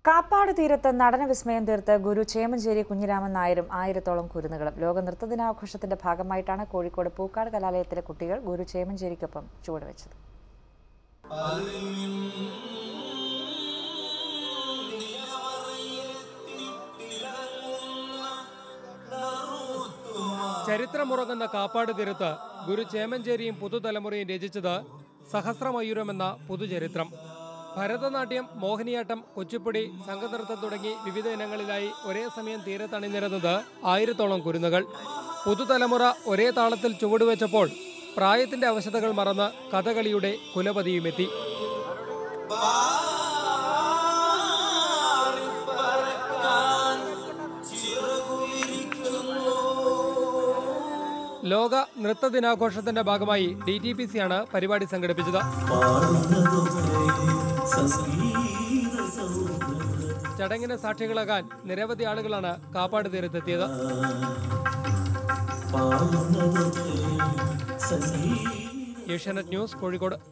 കാപ്പാട് തീരത്ത് നടന വിസ്മയം തീർത്ത് ഗുരു ചേമഞ്ചേരി കുഞ്ഞിരാമൻ നായരും ആയിരത്തോളം കുരുന്നുകളും ലോക നൃത്ത ദിനാഘോഷത്തിന്റെ ഭാഗമായിട്ടാണ് കോഴിക്കോട് പൂക്കാട് കലാലയത്തിലെ കുട്ടികൾ ഗുരു ചേമഞ്ചേരിക്കൊപ്പം ചുവടുവെച്ചത് ചരിത്രമുറങ്ങുന്ന കാപ്പാട് തീരത്ത് ഗുരു ചേമഞ്ചേരിയും പുതുതലമുറയും രചിച്ചത് സഹസ്രമയൂരം എന്ന പുതുചരിത്രം ഭരതനാട്യം മോഹിനിയാട്ടം കുച്ചിപ്പുടി സംഘനൃത്തം തുടങ്ങി വിവിധ ഇനങ്ങളിലായി ഒരേ സമയം തീരത്തണിനിരുന്നത് ആയിരത്തോളം കുരുന്നുകൾ പുതുതലമുറ ഒരേ താളത്തിൽ ചുവടുവെച്ചപ്പോൾ പ്രായത്തിന്റെ അവശതകൾ മറന്ന് കഥകളിയുടെ കുലപതിയുമെത്തി ലോക നൃത്ത ദിനാഘോഷത്തിന്റെ ഭാഗമായി ഡി ടി പി സി ആണ് പരിപാടി സംഘടിപ്പിച്ചത് ചടങ്ങിന് സാക്ഷികളാകാൻ നിരവധി ആളുകളാണ് കാപ്പാട് തീരത്തെത്തിയത് ഏഷ്യാനെറ്റ് ന്യൂസ് കോഴിക്കോട്